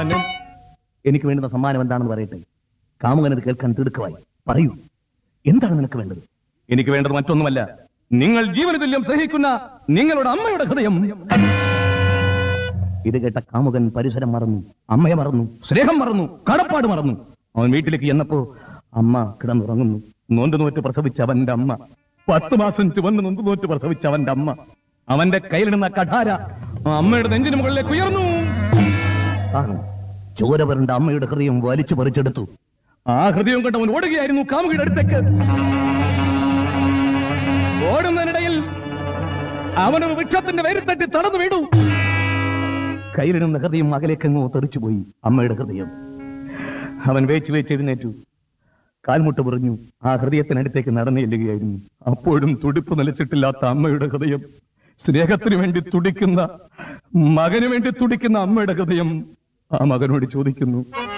സമ്മാനം എനിക്ക് വേണ്ടുന്ന സമ്മാനം എന്താണെന്ന് പറയട്ടെ കാമുകൻ അത് കേൾക്കാൻ തിടുക്കമായി പറയൂ എന്താണ് നിനക്ക് വേണ്ടത് എനിക്ക് വേണ്ടത് മറ്റൊന്നുമല്ല നിങ്ങൾ ജീവന തുല്യം സഹിക്കുന്ന നിങ്ങളുടെ അമ്മയുടെ ഹൃദയം ഇത് കേട്ട കാമുകൻ പരിസരം മറന്നു അമ്മയെ മറന്നു സ്നേഹം മറന്നു കടപ്പാട് മറന്നു അവൻ വീട്ടിലേക്ക് ചെന്നപ്പോ അമ്മ കിടന്നുറങ്ങുന്നു നോന്ത് നോറ്റ് പ്രസവിച്ച അവന്റെ അമ്മ പത്ത് മാസം ചുവന്ന് നൊന്ത് നോറ്റ് പ്രസവിച്ച അവന്റെ അമ്മ അവന്റെ കയ്യിലിടുന്ന കഠാര ആ അമ്മയുടെ നെഞ്ചിന് മുകളിലേക്ക് ഉയർന്നു കാണും ചോരവരണ്ട അമ്മയുടെ ഹൃദയം വലിച്ചു പറിച്ചെടുത്തു ആ ഹൃദയം കൊണ്ട് അവൻ ഓടുകയായിരുന്നു കാമുകിയുടെ അടുത്തേക്ക് ഓടുന്നതിനിടയിൽ അവനൊരു വൃക്ഷത്തിന്റെ വേരിത്തട്ടി തടന്നു വീണു കയ്യിലിരുന്ന ഹൃദയം അകലേക്കെങ്ങോ തെറിച്ചുപോയി അമ്മയുടെ ഹൃദയം അവൻ വേച്ച് വേച്ച് എഴുന്നേറ്റു കാൽമുട്ട് പറഞ്ഞു ആ ഹൃദയത്തിനടുത്തേക്ക് നടന്നു ചെല്ലുകയായിരുന്നു അപ്പോഴും തുടിപ്പ് നിലച്ചിട്ടില്ലാത്ത അമ്മയുടെ ഹൃദയം സ്നേഹത്തിന് വേണ്ടി തുടിക്കുന്ന മകന് വേണ്ടി തുടിക്കുന്ന അമ്മയുടെ ഹൃദയം ആ മകനോട് ചോദിക്കുന്നു